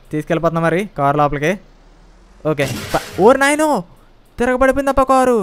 తీసుకెళ్ళిపోతున్నా మరి కారు లోపలికి ఓకే ప- ఓరు నాయనో తిరగబడిపోయిందప్ప car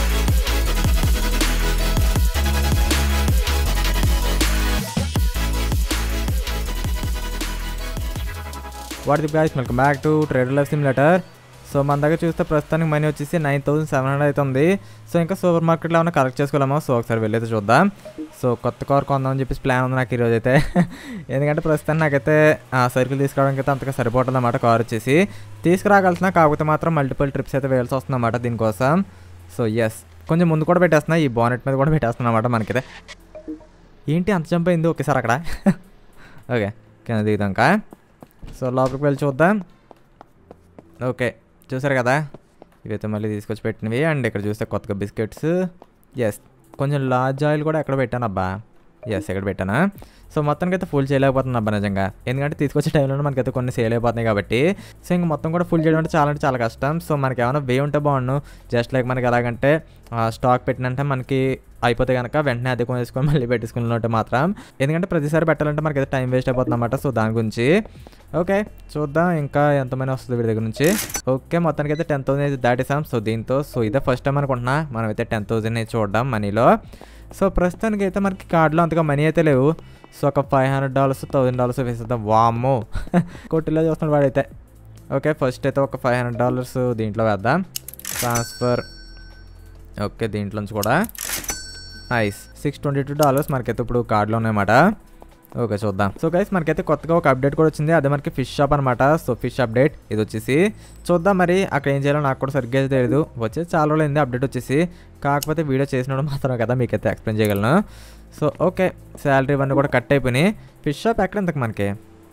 what the guys welcome back to trader life simulator so మన దగ్గర చూస్తే ప్రస్తుతానికి మనీ వచ్చేసి నైన్ థౌసండ్ సెవెన్ హండ్రెడ్ అవుతుంది సో ఇంకా సూపర్ మార్కెట్లో ఏమైనా కలెక్ట్ చేసుకోలేమో సో ఒకసారి వెళ్ళైతే చూద్దాం సో కొత్త కార్ కొందామని చెప్పేసి ప్లాన్ ఉంది నాకు ఈరోజు అయితే ఎందుకంటే ప్రస్తుతానికి నాకైతే ఆ సరుకులు తీసుకురావడానికి అయితే అంతగా సరిపోతుంది అన్నమాట కార్ వచ్చేసి తీసుకురాగలుగుతున్నా కాకపోతే మాత్రం మల్టిపుల్ ట్రిప్స్ అయితే వేయాల్సి వస్తుంది అన్నమాట దీనికోసం సో ఎస్ కొంచెం ముందు కూడా పెట్టేస్తున్నా ఈ బానెట్ మీద కూడా పెట్టేస్తున్నా అన్నమాట మనకైతే ఏంటి అంత జంప్ అయింది ఒకేసారి అక్కడ ఓకే కింద దిగుదాంకా సో లోపలికి వెళ్ళి చూద్దాం ఓకే చూసారు కదా ఇవైతే మళ్ళీ తీసుకొచ్చి పెట్టినవి అండ్ ఇక్కడ చూస్తే కొత్తగా బిస్కెట్స్ ఎస్ కొంచెం లార్జ్ ఆయిల్ కూడా ఎక్కడ పెట్టాను అబ్బా ఎస్ ఎక్కడ పెట్టానా సో మొత్తానికి అయితే ఫుల్ చేయలేకపోతున్నాను అబ్బా నిజంగా ఎందుకంటే తీసుకొచ్చే టైంలో మనకైతే కొన్ని సేల్ అయిపోతున్నాయి కాబట్టి సో ఇంక మొత్తం కూడా ఫుల్ చేయడం అంటే చాలా అంటే చాలా కష్టం సో మనకి ఏమైనా వే ఉంటే బాగుండు జస్ట్ లైక్ మనకి ఎలాగంటే స్టాక్ పెట్టినంటే మనకి అయిపోతే కనుక వెంటనే అదే కొనేసుకొని మళ్ళీ పెట్టేసుకున్నట్టు మాత్రం ఎందుకంటే ప్రతిసారి పెట్టాలంటే మనకైతే టైం వేస్ట్ అయిపోతుంది అన్నమాట సో దాని గురించి ఓకే చూద్దాం ఇంకా ఎంతమంది వస్తుంది వీడి దగ్గర నుంచి ఓకే మొత్తానికి అయితే టెన్ థౌసండ్ అయితే దాటేసాం సో దీంతో సో ఇదే ఫస్ట్ టైం అనుకుంటున్నా మనం అయితే టెన్ థౌసండ్ అయితే చూద్దాం మనీలో సో ప్రస్తుతానికి అయితే మనకి కార్డులో అంతగా మనీ అయితే లేవు సో ఒక five hundred dollars thousand dollars వేసేద్దాం వామ్మో కొట్టిలో చూస్తున్నాడు వాడైతే ఓకే ఫస్ట్ అయితే ఒక ఫైవ్ హండ్రెడ్ డాలర్స్ దీంట్లో వేద్దాం ట్రాన్స్ఫర్ ఓకే దీంట్లోంచి కూడా nice six twenty two dollars మనకైతే ఇప్పుడు కార్డులో ఉన్నాయన్నమాట ఓకే చూద్దాం సో గైస్ మనకైతే కొత్తగా ఒక అప్డేట్ కూడా వచ్చింది అదే మనకి ఫిష్ షాప్ అనమాట సో ఫిష్ అప్డేట్ ఇది వచ్చేసి చూద్దాం మరి అక్కడ ఏం చేయాలో నాకు కూడా సరిగ్గా అయితే తెలియదు వచ్చేసి చాలా రోజులు అయింది అప్డేట్ వచ్చేసి కాకపోతే వీడియో చేసినప్పుడు మాత్రం కదా మీకైతే ఎక్స్ప్లెయిన్ చేయగలను సో ఓకే శాలరీ ఇవన్నీ కూడా కట్ అయిపోయినాయి ఫిష్ షాప్ ఎక్కడ ఇంతకు మనకి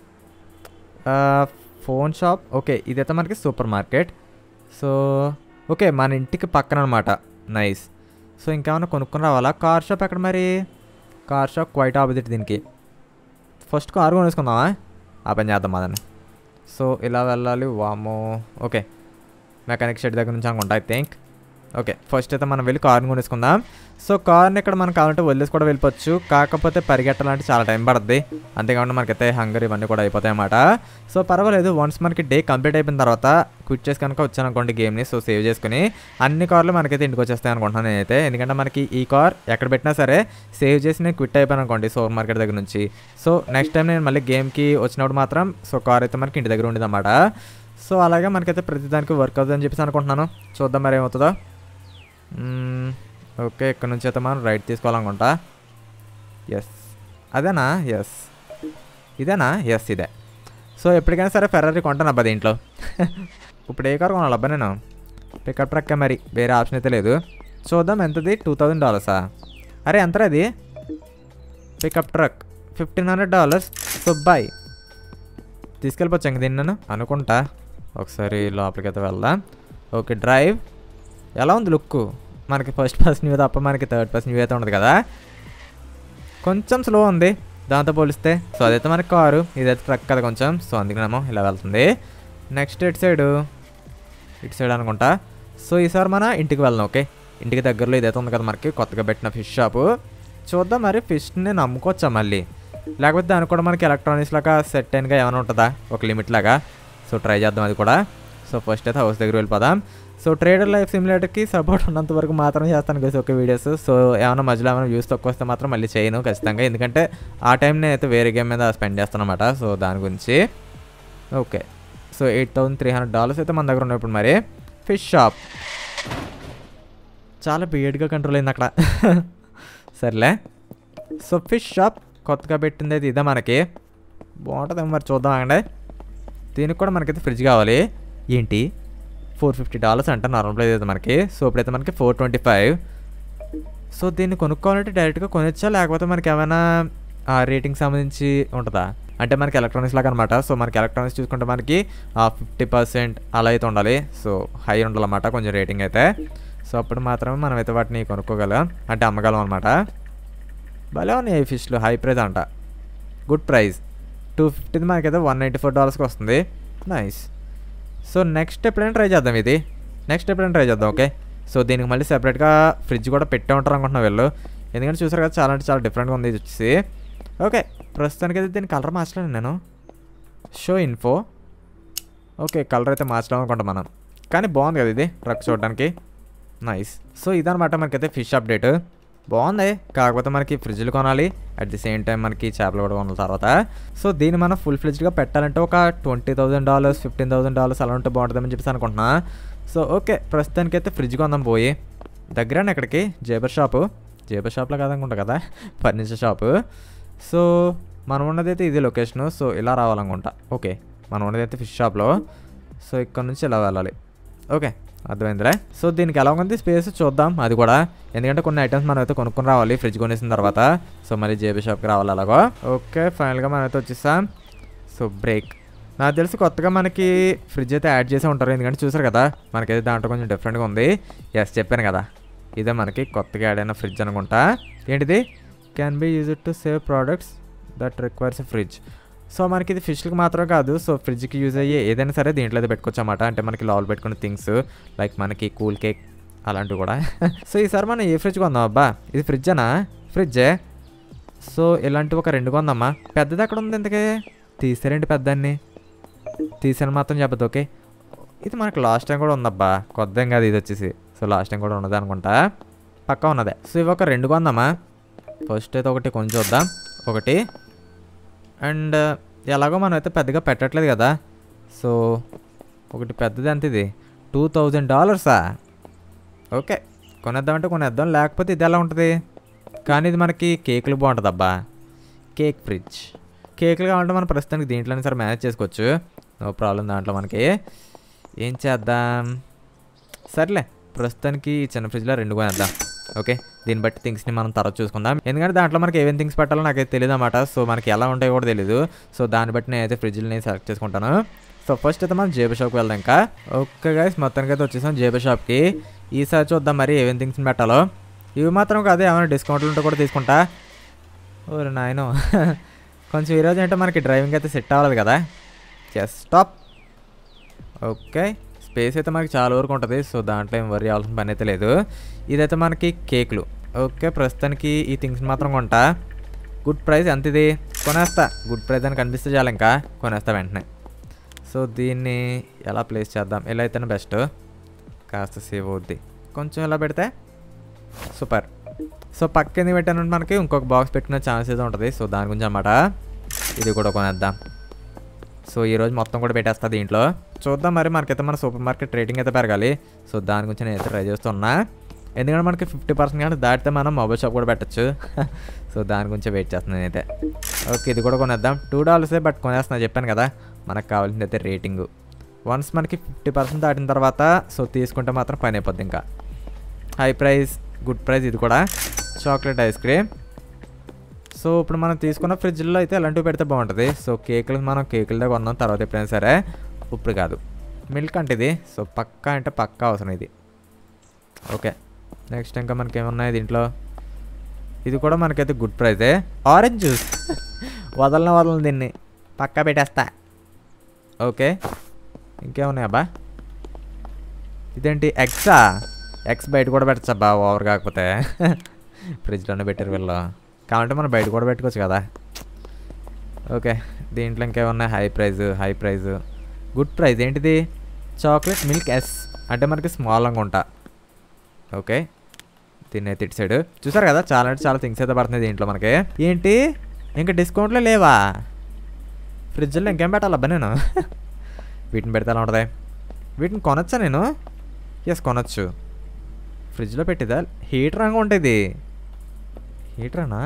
ఫోన్ షాప్ ఓకే ఇదైతే మనకి సూపర్ మార్కెట్ సో ఓకే మన ఇంటికి పక్కన అనమాట నైస్ సో ఇంకేమైనా కొనుక్కొని రావాలా కార్ షాప్ ఎక్కడ మరి కార్ షాప్ క్వైట్ ఆపోజిట్ దీనికి ఫస్ట్ కార్ కొనేసుకుందామా ఆ పని చేద్దాం అదని సో ఇలా వెళ్ళాలి వామో ఓకే మెకానిక్ షెడ్ దగ్గర నుంచి అనుకుంటా ఐ థింక్ ఓకే ఫస్ట్ అయితే మనం వెళ్ళి కార్ని కొనేసుకుందాం సో కార్ని ఇక్కడ మనం కావాలంటే వదిలేసి కూడా వెళ్ళిపోవచ్చు కాకపోతే పరిగెట్టాలంటే చాలా టైం పడుతుంది అంతేకాకుండా మనకైతే హంగర్ ఇవన్నీ కూడా అయిపోతాయి అన్నమాట సో పర్వాలేదు వన్స్ మనకి డే కంప్లీట్ అయిపోయిన తర్వాత క్విట్ చేసి కనుక వచ్చాను అనుకోండి గేమ్ని సో సేవ్ చేసుకుని అన్ని కార్లు మనకైతే ఇంటికి వచ్చేస్తాయి అనుకుంటున్నాను నేనైతే ఎందుకంటే మనకి ఈ కార్ ఎక్కడ పెట్టినా సరే సేవ్ చేసి నేను క్విట్ అయిపోయాను అనుకోండి సూపర్ మార్కెట్ దగ్గర నుంచి సో నెక్స్ట్ టైం నేను మళ్ళీ గేమ్కి వచ్చినప్పుడు మాత్రం సో కార్ అయితే మనకి ఇంటి దగ్గర ఉండేది అన్నమాట సో అలాగే మనకైతే ప్రతిదానికి వర్క్ అవుతుందని చెప్పేసి అనుకుంటున్నాను చూద్దాం మరి ఏమవుతుందో మ్మ్, ఓకే ఇక్కడ నుంచి అయితే మనం రైట్ తీసుకోవాలనుకుంటా ఎస్ అదేనా ఎస్ ఇదేనా ఎస్ ఇదే సో ఎప్పటికైనా సరే ఫెర్రరీ కొంటాను అబ్బా దీంట్లో ఇప్పుడు ఏ కార్ కొనాలి అబ్బా నేను పికప్ ట్రక్ మరి వేరే ఆప్షన్ అయితే లేదు చూద్దాం ఎంతది టూ థౌజండ్ డాలర్సా అరే ఎంతరా అది pickup truck fifteen hundred dollars so boy తీసుకెళ్ళిపోవచ్చు ఇంక దీన్ని నేను అనుకుంటా ఒకసారి లోపలికి అయితే వెళ్దాం ఓకే డ్రైవ్ ఎలా ఉంది లుక్ మనకి ఫస్ట్ పర్సన్ వ్యూ తప్ప మనకి థర్డ్ పర్సన్ వ్యూ అయితే ఉండదు కదా కొంచెం స్లో ఉంది దాంతో పోలిస్తే సో అదైతే మనకి కారు ఇదైతే ట్రక్ కదా కొంచెం సో అందుకనేమో ఇలా వెళ్తుంది నెక్స్ట్ ఇటు సైడ్ ఇటు సైడ్ అనుకుంటా సో ఈసారి మన ఇంటికి వెళ్దాం ఓకే ఇంటికి దగ్గరలో ఇదైతే ఉంది కదా మనకి కొత్తగా పెట్టిన ఫిష్ షాపు చూద్దాం మరి ఫిష్ని నమ్ముకోవచ్చా మళ్ళీ లేకపోతే దానికి కూడా మనకి ఎలక్ట్రానిక్స్ లాగా సెట్ అయినగా ఏమైనా ఉంటుందా ఒక లిమిట్ లాగా సో ట్రై చేద్దాం అది కూడా సో ఫస్ట్ అయితే హౌస్ దగ్గర వెళ్ళిపోదాం సో ట్రేడర్ లైఫ్ సిమ్యులేటర్కి సపోర్ట్ ఉన్నంత వరకు మాత్రం చేస్తాను కదా ఒక వీడియోస్ సో ఏమైనా మధ్యలో ఏమైనా వ్యూస్ తక్కువ వస్తే మాత్రం మళ్ళీ చేయను ఖచ్చితంగా ఎందుకంటే ఆ టైం నేనైతే వేరే గేమ్ మీద స్పెండ్ చేస్తాను అనమాట సో దాని గురించి okay so eight thousand three hundred dollars అయితే మన దగ్గర ఉన్నాయి ఇప్పుడు మరి ఫిష్ షాప్ చాలా బియడ్గా కంట్రోల్ అయింది అక్కడ సర్లే సో ఫిష్ షాప్ కొత్తగా పెట్టింది అయితే ఇదే మనకి బాగుంటుంది మరి చూద్దాం అండి దీనికి కూడా మనకైతే ఫ్రిడ్జ్ కావాలి ఏంటి ఫోర్ ఫిఫ్టీ డాలర్స్ అంట నార్మల్ ప్రైస్ అయితే మనకి సో ఇప్పుడైతే మనకి ఫోర్ ట్వంటీ ఫైవ్ సో దీన్ని కొనుక్కోవాలంటే డైరెక్ట్గా కొనొచ్చా లేకపోతే మనకి ఏమైనా రేటింగ్ సంబంధించి ఉంటుందా అంటే మనకి ఎలక్ట్రానిక్స్ లాగా అనమాట సో మనకి ఎలక్ట్రానిక్స్ చూసుకుంటే మనకి ఫిఫ్టీ పర్సెంట్ అలా అయితే ఉండాలి సో హై ఉండాలన్నమాట కొంచెం రేటింగ్ అయితే సో అప్పుడు మాత్రమే మనం అయితే వాటిని కొనుక్కోగలం అంటే అమ్మగలం అనమాట భలే ఉన్నాయి ఈ ఫిష్లు హై ప్రైస్ అంట గుడ్ ప్రైస్ టూ ఫిఫ్టీది మనకైతే వన్ నైంటీ ఫోర్ డాలర్స్కి వస్తుంది నైస్ సో నెక్స్ట్ ఎప్పుడైనా ట్రై చేద్దాం ఇది నెక్స్ట్ ఎప్పుడైనా ట్రై చేద్దాం ఓకే సో దీనికి మళ్ళీ సెపరేట్గా ఫ్రిడ్జ్ కూడా పెట్టే ఉంటారు అనుకుంటున్నా వీళ్ళు ఎందుకంటే చూసారు కదా చాలా అంటే చాలా డిఫరెంట్గా ఉంది ఇది వచ్చేసి ఓకే ప్రస్తుతానికి అయితే దీని కలర్ మార్చలేను నేను షో ఇన్ఫో ఓకే కలర్ అయితే మార్చడం అనుకుంటాం మనం కానీ బాగుంది కదా ఇది ట్రక్ చూడడానికి నైస్ సో ఇదనమాట మనకైతే ఫిష్ అప్డేట్ బాగుంది కాకపోతే మనకి ఫ్రిడ్జ్లు కొనాలి అట్ ది సేమ్ టైం మనకి చేపలు కూడా కొనాలి తర్వాత సో దీన్ని మనం ఫుల్ ఫ్రిడ్జ్గా పెట్టాలంటే ఒక twenty thousand dollars fifteen thousand dollars అలా ఉంటే బాగుంటుందని చెప్పేసి అనుకుంటున్నా సో ఓకే ప్రస్తుతానికైతే ఫ్రిడ్జ్ కొందాం పోయి దగ్గరనే ఇక్కడికి జేబర్ షాపు జేబర్ షాప్లో కాదనుకుంటా కదా ఫర్నిచర్ షాపు సో మనం ఉన్నదైతే ఇది లొకేషను సో ఇలా రావాలనుకుంటా ఓకే మనం ఉన్నదైతే ఫిష్ షాప్లో సో ఇక్కడ నుంచి ఇలా వెళ్ళాలి ఓకే అర్థమైందిరా సో దీనికి ఎలా ఉంది స్పేస్ చూద్దాం అది కూడా ఎందుకంటే కొన్ని ఐటమ్స్ మనం అయితే కొనుక్కొని రావాలి ఫ్రిడ్జ్ కొనేసిన తర్వాత సో మళ్ళీ జేబీ షాప్కి రావాలి అలాగో ఓకే ఫైనల్గా మనం అయితే వచ్చేసాం సో బ్రేక్ నాకు తెలిసి కొత్తగా మనకి ఫ్రిడ్జ్ అయితే యాడ్ చేసే ఉంటారు ఎందుకంటే చూసారు కదా మనకైతే దాంట్లో కొంచెం డిఫరెంట్గా ఉంది ఎస్ చెప్పాను కదా ఇదే మనకి కొత్తగా యాడ్ అయిన ఫ్రిడ్జ్ అనుకుంటా ఏంటిది can be use to save products that requires fridge so మనకి ఇది ఫిష్కి మాత్రమే కాదు సో ఫ్రిడ్జ్కి యూజ్ అయ్యే ఏదైనా సరే దీంట్లో అయితే పెట్టుకోవచ్చు అన్నమాట అంటే మనకి లోపల పెట్టుకునే థింగ్స్ లైక్ మనకి కూల్ కేక్ అలాంటివి కూడా సో ఈసారి మనం ఏ ఫ్రిడ్జ్ కొందాం అబ్బా ఇది ఫ్రిడ్జేనా ఫ్రిడ్జే సో ఇలాంటివి ఒక రెండు కొందామా పెద్దది ఎక్కడ ఉంది ఇంతకీ తీసారేంటి పెద్దాన్ని తీసాను మాత్రం చెప్పదు ఓకే ఇది మనకి లాస్ట్ టైం కూడా ఉందబ్బా కొత్త ఏం కాదు ఇది వచ్చేసి సో లాస్ట్ టైం కూడా ఉన్నది అనుకుంటా పక్కా ఉన్నదే సో ఇవి ఒక రెండు కొందామా ఫస్ట్ అయితే ఒకటి కొంచెం చూద్దాం ఒకటి అండ్ ఎలాగో మనం అయితే పెద్దగా పెట్టట్లేదు కదా సో ఒకటి పెద్దది ఎంత ఇది టూ థౌజండ్ డాలర్సా ఓకే కొనేద్దామంటే కొనేద్దాం లేకపోతే ఇది ఎలా ఉంటుంది కానీ ఇది మనకి కేకులు బాగుంటుంది అబ్బా కేక్ ఫ్రిడ్జ్ కేకులు కావాలంటే మనం ప్రస్తుతానికి దీంట్లోనే సరే మేనేజ్ చేసుకోవచ్చు నో ప్రాబ్లం దాంట్లో మనకి ఏం చేద్దాం సర్లే ప్రస్తుతానికి ఈ చిన్న ఫ్రిడ్జ్లో రెండు కొనేద్దాం ఓకే దీన్ని బట్టి థింగ్స్ని మనం తర్వాత చూసుకుందాం ఎందుకంటే దాంట్లో మనకి ఏమేమి థింగ్స్ పెట్టాలో నాకైతే తెలియదు అనమాట సో మనకి ఎలా ఉంటాయో కూడా తెలియదు సో దాన్ని బట్టి నేనైతే ఫ్రిడ్జ్ని సెలెక్ట్ చేసుకుంటాను సో ఫస్ట్ అయితే మనం జేబీ షాప్కి వెళ్దాం ఇంకా ఓకే గైస్ మొత్తానికి అయితే వచ్చేసాం జేబీ షాప్కి ఈసారి చూద్దాం మరి ఏమేమి థింగ్స్ని పెట్టాలో ఇవి మాత్రం కాదు ఏమైనా డిస్కౌంట్లు ఉంటే కూడా తీసుకుంటా ఓరే నాయనో కొంచెం ఈరోజు అంటే మనకి డ్రైవింగ్ అయితే సెట్ అవ్వలేదు కదా జస్ట్ స్టాప్ ఓకే స్పేస్ అయితే మనకి చాలా వరకు ఉంటుంది సో దాంట్లో ఏం వరి అవ్వాల్సిన పని అయితే లేదు ఇదైతే మనకి కేకులు ఓకే ప్రస్తుతానికి ఈ థింగ్స్ మాత్రం కొంటా గుడ్ ప్రైస్ ఎంత ఇది కొనేస్తా గుడ్ ప్రైస్ అని కనిపిస్తే చాలు ఇంకా కొనేస్తా వెంటనే సో దీన్ని ఎలా ప్లేస్ చేద్దాం ఎలా అయితేనే బెస్ట్ కాస్త సేవ్ అవుద్ది కొంచెం ఇలా పెడితే సూపర్ సో పక్కన పెట్టాను మనకి ఇంకొక బాక్స్ పెట్టుకునే ఛాన్స్ అయితే ఉంటుంది సో దాని గురించి అన్నమాట ఇది కూడా కొనేద్దాం సో ఈరోజు మొత్తం కూడా పెట్టేస్తా దీంట్లో చూద్దాం మరి మనకైతే మన సూపర్ మార్కెట్ రేటింగ్ అయితే పెరగాలి సో దాని గురించి నేను అయితే ట్రై చేస్తున్నా ఎందుకంటే మనకి ఫిఫ్టీ పర్సెంట్ కానీ దాటితే మనం మొబైల్ షాప్ కూడా పెట్టచ్చు సో దాని గురించి వెయిట్ చేస్తున్నాను నేనైతే ఓకే ఇది కూడా కొనేద్దాం టూ డాలర్సే బట్ కొనేస్తున్నా చెప్పాను కదా మనకు కావాల్సింది అయితే రేటింగ్ వన్స్ మనకి ఫిఫ్టీ పర్సెంట్ దాటిన తర్వాత సో తీసుకుంటే మాత్రం పని అయిపోద్ది ఇంకా హై ప్రైస్ గుడ్ ప్రైస్ ఇది కూడా చాక్లెట్ ఐస్ క్రీమ్ సో ఇప్పుడు మనం తీసుకున్న ఫ్రిడ్జ్లో అయితే అలాంటివి పెడితే బాగుంటుంది సో కేకులు మనం కేకులతో కొన్నాం తర్వాత ఎప్పుడైనా సరే ఇప్పుడు కాదు మిల్క్ అంటే ఇది సో పక్కా అంటే పక్కా అవసరం ఇది ఓకే నెక్స్ట్ ఇంకా మనకి ఏమున్నాయి దీంట్లో ఇది కూడా మనకైతే గుడ్ ప్రైజే ఆరెంజ్ జ్యూస్ వదలన వదలను దీన్ని పక్కా పెట్టేస్తా ఓకే ఇంకేమున్నాయి అబ్బా ఇదేంటి ఎగ్సా ఎగ్స్ బయట కూడా పెట్టచ్చు అబ్బా ఓవర్ కాకపోతే ఫ్రిడ్జ్లోనే పెట్టారు వీళ్ళు కావాలంటే మనం బయట కూడా పెట్టుకోవచ్చు కదా ఓకే దీంట్లో ఇంకేమున్నాయి high price high price good price ఏంటిది చాక్లెట్ మిల్క్ ఎస్ అంటే మనకి స్మాల్ అనుకుంటా ఓకే దీన్ని అయితే ఇటు సైడ్ చూసారు కదా చాలా అంటే చాలా థింగ్స్ అయితే పడుతున్నాయి దీంట్లో మనకి ఏంటి ఇంకా డిస్కౌంట్లో లేవా ఫ్రిడ్జ్లో ఇంకేం పెట్టాలబ్బా నేను వీటిని పెడితే ఎలా ఉంటుంది వీటిని కొనొచ్చా నేను ఎస్ కొనొచ్చు ఫ్రిడ్జ్లో పెట్టిదా హీటర్ రంగు ఉంటుంది హీటరేనా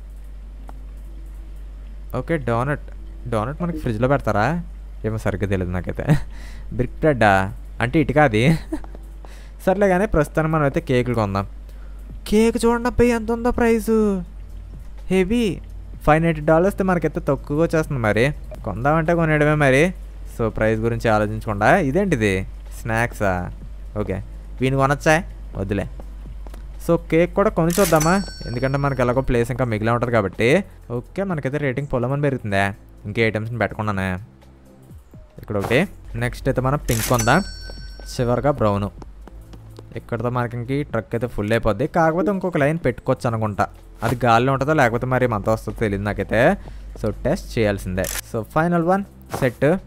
ఓకే డోనట్ డోనట్ మనకి ఫ్రిడ్జ్లో పెడతారా ఏమో సరిగ్గా తెలియదు నాకైతే బ్రిక్ బ్రెడ్డా అంటే ఇటుక అది సర్లే కానీ ప్రస్తుతానికి మనం అయితే కేకులు కొందాం కేక్ చూడండి అబ్బాయి ఎంత ఉందో price heavy five ninety dollars మనకైతే తక్కువగా వచ్చేస్తుంది మరి కొందామంటే కొనేయడమే మరి సో ప్రైస్ గురించి ఆలోచించకుండా ఇదేంటిది స్నాక్సా ఓకే వీని కొనొచ్చా వద్దులే సో కేక్ కూడా కొని చూద్దామా ఎందుకంటే మనకి ఎలాగో ప్లేస్ ఇంకా మిగిలి ఉంటుంది కాబట్టి ఓకే మనకైతే రేటింగ్ పొలమని పెరుగుతుందా ఇంకే ఐటమ్స్ని పెట్టకుండానే ఇక్కడ ఒకటి నెక్స్ట్ అయితే మనం పింక్ కొందాం చివరిగా బ్రౌను ఇక్కడతో మనకి ట్రక్ అయితే ఫుల్ అయిపోద్ది కాకపోతే ఇంకొక లైన్ పెట్టుకోవచ్చు అనుకుంటా అది గాలిలో ఉంటుందో లేకపోతే మరి మంత వస్తుందో తెలియదు నాకైతే సో టెస్ట్ చేయాల్సిందే సో ఫైనల్ వన్ సెట్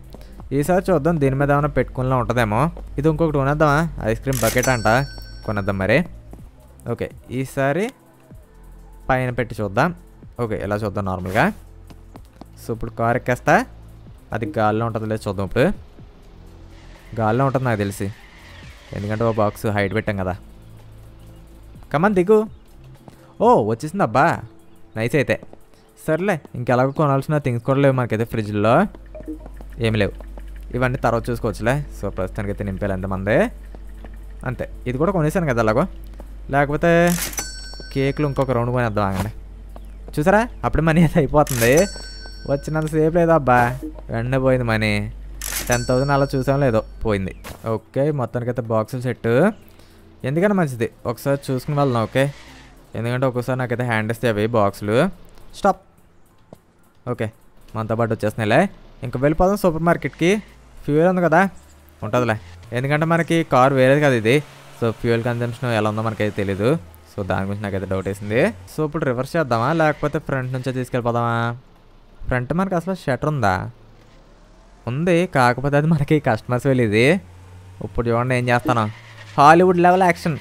ఈసారి చూద్దాం దీని మీద ఏమైనా పెట్టుకునేలా ఉంటుందేమో ఇది ఇంకొకటి కొనేద్దామా ఐస్ క్రీమ్ బకెట్ అంట కొనేద్దాం మరి ఓకే ఈసారి పైన పెట్టి చూద్దాం ఓకే ఇలా చూద్దాం నార్మల్గా సో ఇప్పుడు కార్ ఎక్కేస్తా అది గాల్లో ఉంటుంది లేదు చూద్దాం ఇప్పుడు గాల్లో ఉంటుంది నాకు తెలిసి ఎందుకంటే ఓ బాక్స్ హైట్ పెట్టాం కదా కమన్ దిగు ఓ వచ్చేసింది అబ్బా నైస్ అయితే సర్లే ఇంకెలాగో కొనాల్సిన థింగ్స్ కూడా లేవు మనకైతే ఫ్రిడ్జ్లో ఏమి లేవు ఇవన్నీ తర్వాత చూసుకోవచ్చులే సో ప్రస్తుతానికి అయితే నింపేయాలి ఎంతమంది అంతే ఇది కూడా కొనేసాను కదా అలాగో లేకపోతే కేకులు ఇంకొక రౌండ్ కొనేద్దాం ఆగండి చూసారా అప్పుడే మనీ అయితే అయిపోతుంది వచ్చినంత సేపు లేదు అబ్బా వెంటనే పోయింది మనీ టెన్ థౌసండ్ అలా చూసాం లేదో పోయింది ఓకే మొత్తానికి అయితే బాక్సులు సెట్ ఎందుకంటే మంచిది ఒకసారి చూసుకుని వెళ్దాం ఓకే ఎందుకంటే ఒక్కోసారి నాకైతే హ్యాండ్ ఇస్తే అవి బాక్సులు స్టాప్ ఓకే మనతో పాటు వచ్చేస్తున్నాయిలే ఇంకా వెళ్ళిపోదాం సూపర్ మార్కెట్కి ఫ్యూయల్ ఉంది కదా ఉంటుందిలే ఎందుకంటే మనకి కార్ వేరేది కదా ఇది సో ఫ్యూయల్ కన్జంప్షన్ ఎలా ఉందో మనకైతే తెలీదు సో దాని గురించి నాకైతే డౌట్ వేసింది సో ఇప్పుడు రివర్స్ చేద్దామా లేకపోతే ఫ్రంట్ నుంచే తీసుకెళ్ళిపోదామా ఫ్రంట్ మనకి అసలు షటర్ ఉందా ఉంది కాకపోతే అది మనకి కస్టమర్స్ వెళ్ళేది ఇప్పుడు చూడండి ఏం చేస్తాను హాలీవుడ్ లెవెల్ యాక్షన్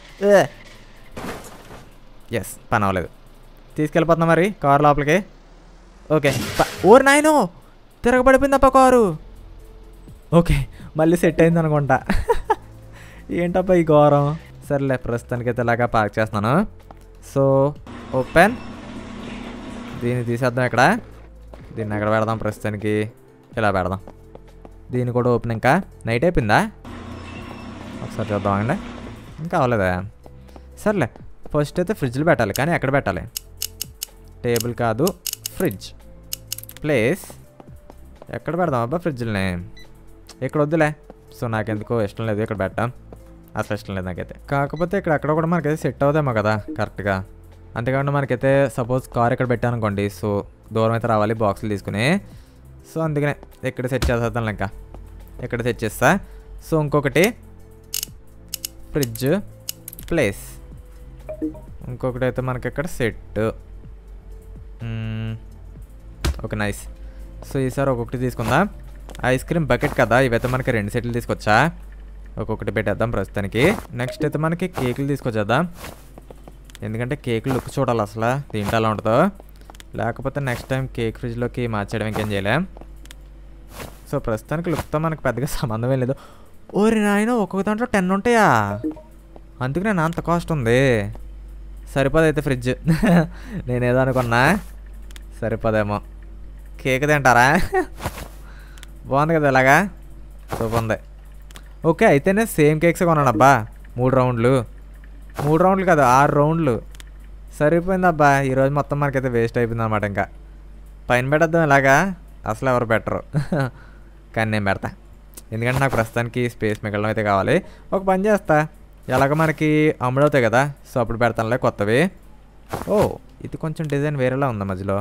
ఎస్ పని అవ్వలేదు తీసుకెళ్ళిపోతున్నా మరి కారు లోపలికి ఓకే ప- ఓరి నాయనో తిరగబడిపోయిందప్ప కారు ఓకే మళ్ళీ సెట్ అయింది అనుకుంటా ఏంటప్ప ఈ ఘోరం సర్లే ప్రస్తుతానికి అయితే ఇలాగా పార్క్ చేస్తున్నాను సో ఓపెన్ దీన్ని తీసేద్దాం ఇక్కడ దీన్ని ఎక్కడ పెడదాం ప్రస్తుతానికి ఇలా పెడదాం దీన్ని కూడా ఓపెన్ ఇంకా నైట్ అయిపోయిందా ఒకసారి చూద్దాం అండి ఇంకా అవ్వలేదా సర్లే ఫస్ట్ అయితే ఫ్రిడ్జ్లో పెట్టాలి కానీ ఎక్కడ పెట్టాలి టేబుల్ కాదు ఫ్రిడ్జ్ ప్లేస్ ఎక్కడ పెడదాం అబ్బా ఫ్రిడ్జ్ని ఇక్కడ వద్దులే సో నాకెందుకో ఇష్టం లేదు ఇక్కడ పెట్టాం అసలు ఇష్టం లేదు నాకైతే కాకపోతే ఇక్కడ ఎక్కడ కూడా మనకైతే సెట్ అవుదేమో కదా కరెక్ట్గా అంతేకాకుండా మనకైతే సపోజ్ కార్ ఇక్కడ పెట్టానుకోండి సో దూరం అయితే రావాలి బాక్సులు తీసుకుని సో అందుకనే ఇక్కడ సెట్ చేసేద్దాం ఇంకా ఇక్కడ సెట్ చేస్తా సో ఇంకొకటి ఫ్రిడ్జ్ ప్లేస్ ఇంకొకటి అయితే మనకి ఇక్కడ సెట్ ఓకే నైస్ సో ఈసారి ఒక్కొక్కటి తీసుకుందాం ఐస్ క్రీమ్ బకెట్ కదా ఇవైతే మనకి రెండు సెట్లు తీసుకొచ్చా ఒక్కొక్కటి పెట్టేద్దాం ప్రస్తుతానికి నెక్స్ట్ అయితే మనకి కేకులు తీసుకొచ్చేద్దాం ఎందుకంటే కేకులు లుక్ చూడాలి అసలు దీంట్లో ఎలా ఉంటుందో లేకపోతే నెక్స్ట్ టైం కేక్ ఫ్రిడ్జ్లోకి మార్చేయడం ఇంకేం చేయలేం సో ప్రస్తుతానికి లుక్తో మనకు పెద్దగా సంబంధం ఏం లేదు ఓరి నాయన ఒక్కొక్క దాంట్లో టెన్ ఉంటాయా అందుకనే నా అంత కాస్ట్ ఉంది సరిపోదు అయితే ఫ్రిడ్జ్ నేనేదో అనుకున్నా సరిపోదేమో కేక్ తింటారా బాగుంది కదా ఇలాగా సూపర్ ఉంది ఓకే అయితేనే సేమ్ కేక్స్ కొన్నాను అబ్బా మూడు రౌండ్లు మూడు రౌండ్లు కాదు ఆరు రౌండ్లు సరిపోయింది అబ్బా ఈరోజు మొత్తం మనకైతే వేస్ట్ అయిపోయింది అనమాట ఇంకా పైన పెట్టద్దాం ఇలాగా అసలు ఎవరు పెట్టరు కానీ నేను పెడతా ఎందుకంటే నాకు ప్రస్తుతానికి స్పేస్ మిగలడం అయితే కావాలి ఒక పని చేస్తా ఎలాగ మనకి అమ్ముడవుతాయి కదా సో అప్పుడు పెడతానులే కొత్తవి ఓ ఇది కొంచెం డిజైన్ వేరేలా ఉంది మధ్యలో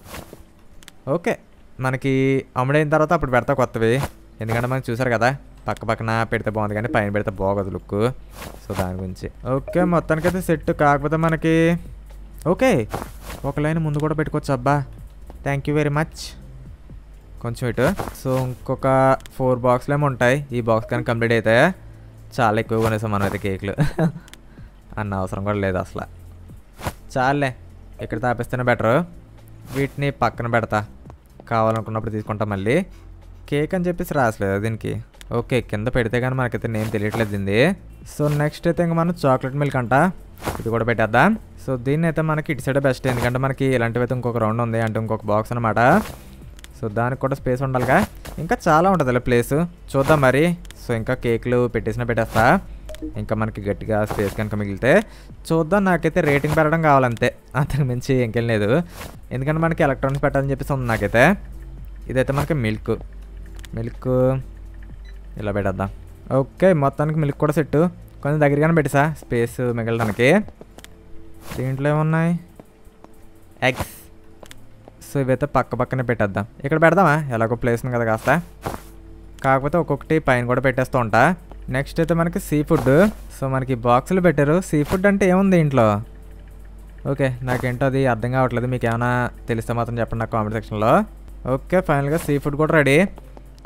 ఓకే మనకి అమ్ముడైన తర్వాత అప్పుడు పెడతా కొత్తవి ఎందుకంటే మనం చూసారు కదా పక్క పక్కన పెడితే బాగుంది కానీ పైన పెడితే బాగోదు లుక్ సో దాని గురించి ఓకే మొత్తానికైతే సెట్ కాకపోతే మనకి ఓకే ఒక లైన్ ముందు కూడా పెట్టుకోవచ్చు అబ్బా థ్యాంక్ యూ వెరీ మచ్ కొంచెం ఇటు సో ఇంకొక ఫోర్ బాక్స్లు ఏమో ఉంటాయి ఈ బాక్స్ కానీ కంప్లీట్ అయితే చాలా ఎక్కువ కొనేసాం మనం అయితే కేకులు అన్న అవసరం కూడా లేదు అసలు చాలే ఇక్కడ తాపిస్తేనే బెటరు వీటిని పక్కన పెడతా కావాలనుకున్నప్పుడు తీసుకుంటా మళ్ళీ కేక్ అని చెప్పేసి రాసలేదు దీనికి ఓకే కింద పెడితే కానీ మనకైతే నేను తెలియట్లేదు దీన్ని సో నెక్స్ట్ అయితే ఇంకా మనం చాక్లెట్ మిల్క్ అంట ఇది కూడా పెట్టేద్దాం సో దీన్ని అయితే మనకి ఇటు సైడ్ బెస్ట్ ఎందుకంటే మనకి ఇలాంటివి అయితే ఇంకొక రౌండ్ ఉంది అంటే ఇంకొక బాక్స్ అనమాట సో దానికి కూడా స్పేస్ ఉండాలిగా ఇంకా చాలా ఉంటుంది ఇలా ప్లేస్ చూద్దాం మరి సో ఇంకా కేకులు పెట్టేసినా పెట్టేస్తా ఇంకా మనకి గట్టిగా స్పేస్ కనుక మిగిలితే చూద్దాం నాకైతే రేటింగ్ పెరగడం కావాలంతే అంతకు మించి ఇంకేం లేదు ఎందుకంటే మనకి ఎలక్ట్రానిక్స్ పెట్టాలని చెప్పేసి ఉంది నాకైతే ఇదైతే మనకి మిల్క్ మిల్క్ ఇలా పెట్టేద్దాం ఓకే మొత్తానికి మిల్క్ కూడా సెట్ కొంచెం దగ్గరగానే పెట్టేసా స్పేస్ మిగలడానికి దీంట్లో ఏమున్నాయి ఎగ్స్ సో ఇవైతే పక్క పక్కనే పెట్టేద్దాం ఇక్కడ పెడదామా ఎలాగో ప్లేస్ ఉంది కదా కాస్త కాకపోతే ఒక్కొక్కటి పైన కూడా పెట్టేస్తూ ఉంటా నెక్స్ట్ అయితే మనకి సీ ఫుడ్ సో మనకి బాక్సులు పెట్టారు సీ ఫుడ్ అంటే ఏముంది ఇంట్లో ఓకే నాకేంటో అది అర్థం కావట్లేదు మీకు ఏమైనా తెలిస్తే మాత్రం చెప్పండి నాకు కామెంట్ సెక్షన్లో ఓకే ఫైనల్గా సీ ఫుడ్ కూడా రెడీ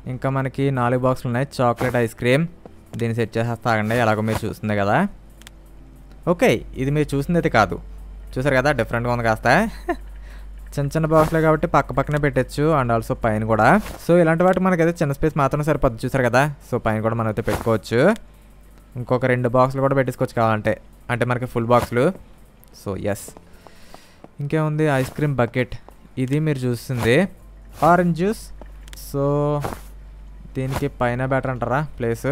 ఇంకా మనకి నాలుగు బాక్సులు ఉన్నాయి చాక్లెట్ ఐస్ క్రీమ్ దీన్ని సెట్ చేసేస్తా ఆగండి ఎలాగో మీరు చూస్తుంది కదా ఓకే ఇది మీరు చూసింది అయితే కాదు చూసారు కదా డిఫరెంట్గా ఉంది కాస్త చిన్న చిన్న బాక్స్లే కాబట్టి పక్క పక్కనే పెట్టచ్చు అండ్ ఆల్సో పైన కూడా సో ఇలాంటి వాటి మనకైతే చిన్న స్పేస్ మాత్రం సరిపోద్ది చూసారు కదా సో పైన కూడా మనం అయితే పెట్టుకోవచ్చు ఇంకొక రెండు బాక్సులు కూడా పెట్టేసుకోవచ్చు కావాలంటే అంటే మనకి ఫుల్ బాక్సులు సో ఎస్ ఇంకేముంది ఐస్ క్రీమ్ బకెట్ ఇది మీరు చూస్తుంది ఆరెంజ్ జ్యూస్ సో దీనికి పైన బెటర్ అంటారా ప్లేస్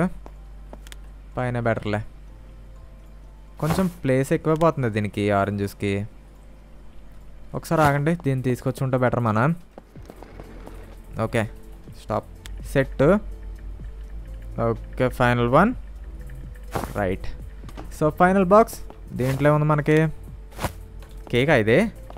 పైన బెటర్లే కొంచెం ప్లేస్ ఎక్కువైపోతుంది దీనికి ఆరెంజ్ జ్యూస్కి ఒకసారి ఆగండి దీన్ని తీసుకొచ్చి ఉంటే బెటర్ మనం okay stop set okay final one right so final box దీంట్లో ఉంది మనకి కేక్ ఇది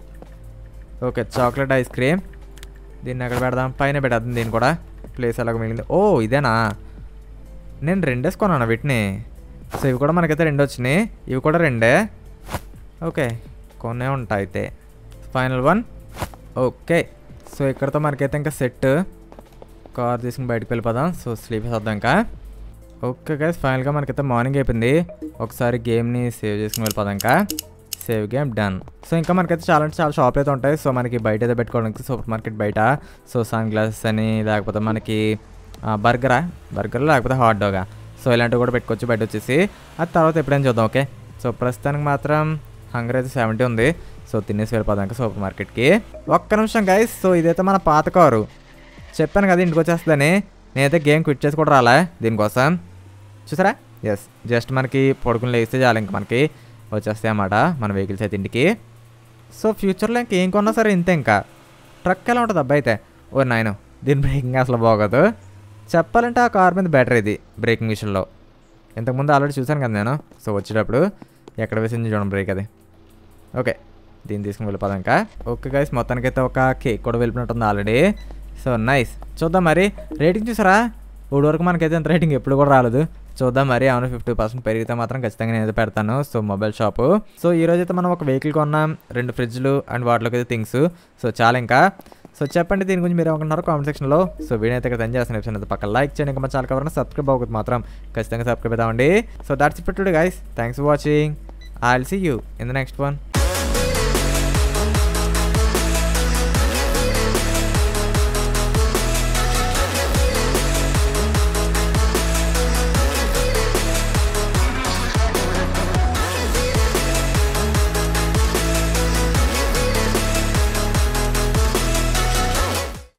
ఓకే చాక్లెట్ ఐస్ క్రీమ్ దీన్ని ఎక్కడ పెడదాం పైన పెడదాం దీన్ని కూడా ప్లేస్ ఎలాగ మిగిలింది ఓ ఇదేనా నేను రెండేసుకున్నాను వీటిని సో ఇవి కూడా మనకైతే రెండు వచ్చినాయి ఇవి కూడా రెండే ఓకే కొన్నే ఉంటాయి అయితే ఫైనల్ వన్ ఓకే సో ఇక్కడతో మనకైతే ఇంకా సెట్ కార్ తీసుకుని బయటకు వెళ్ళిపోదాం సో స్లీప్ వేద్దాం ఇంకా ఓకే గైస్ ఫైనల్గా మనకైతే మార్నింగ్ అయిపోయింది ఒకసారి గేమ్ని సేవ్ చేసుకుని వెళ్ళిపోదాం ఇంకా సేవ్ గేమ్ డన్ సో ఇంకా మనకైతే చాలా అంటే చాలా షాప్ అయితే ఉంటాయి సో మనకి బయట అయితే పెట్టుకోవడానికి సూపర్ మార్కెట్ బయట సో సన్ గ్లాసెస్ అని లేకపోతే మనకి బర్గరా బర్గర్ లేకపోతే హాట్ డాగా సో ఇలాంటివి కూడా పెట్టుకోవచ్చు బయట వచ్చేసి అది తర్వాత ఎప్పుడైనా చూద్దాం ఓకే సో ప్రస్తుతానికి మాత్రం హంగర్ అయితే సెవెంటీ ఉంది సో తినేసి వెళ్ళిపోదాం ఇంకా సూపర్ మార్కెట్కి ఒక్క నిమిషం గైస్ సో ఇదైతే మన పాత కారు చెప్పాను కదా ఇంటికి వచ్చేస్తుందని నేనైతే గేమ్ క్విట్ చేసి కూడా రాలే దీనికోసం చూసారా ఎస్ జస్ట్ మనకి పడుకుని లేస్తే చాలు ఇంక మనకి వచ్చేస్తాయి అన్నమాట మన వెహికల్స్ అయితే ఇంటికి సో ఫ్యూచర్లో ఇంక ఏం కొన్నా సరే ఇంతే ఇంకా ట్రక్ ఎలా ఉంటుంది అబ్బాయి అయితే ఓ నాయన దీని బ్రేకింగ్ అసలు బాగోదు చెప్పాలంటే ఆ కార్ మీద బెటర్ ఇది బ్రేకింగ్ విషయంలో ఇంతకుముందు ఆల్రెడీ చూశాను కదా నేను సో వచ్చేటప్పుడు ఎక్కడ వేసింది చూడండి బ్రేక్ అది ఓకే దీన్ని తీసుకుని వెళ్ళిపోదాం ఇంకా ఓకే గైస్ మొత్తానికైతే ఒక కేక్ కూడా వెళ్ళిపోయినట్టుంది ఆల్రెడీ సో నైస్ చూద్దాం మరి రేటింగ్ చూసారా ఇప్పుడు వరకు మనకైతే ఎంత రేటింగ్ ఎప్పుడు కూడా రాలేదు చూద్దాం మరి అవును ఫిఫ్టీ పర్సెంట్ పెరిగితే మాత్రం ఖచ్చితంగా నేను పెడతాను సో మొబైల్ షాపు సో ఈ రోజు అయితే మనం ఒక వెహికల్ కొన్నాం రెండు ఫ్రిడ్జ్లు అండ్ వాటిలోకి అయితే థింగ్స్ సో చాలా ఇంకా సో చెప్పండి దీని గురించి మీరు ఏమనుకుంటున్నారో కామెంట్ సెక్షన్లో సో వీడియో అయితే ఇక్కడ చేసిన ఎపిసోడ్ అయితే పక్కన లైక్ చేయండి ఇంకా చాలా కవర్ సబ్స్క్రైబ్ అవ్వకపోతే మాత్రం ఖచ్చితంగా సబ్స్క్రైబ్ అవుతామండి so that's it today guys thanks for watching I will see you in the next one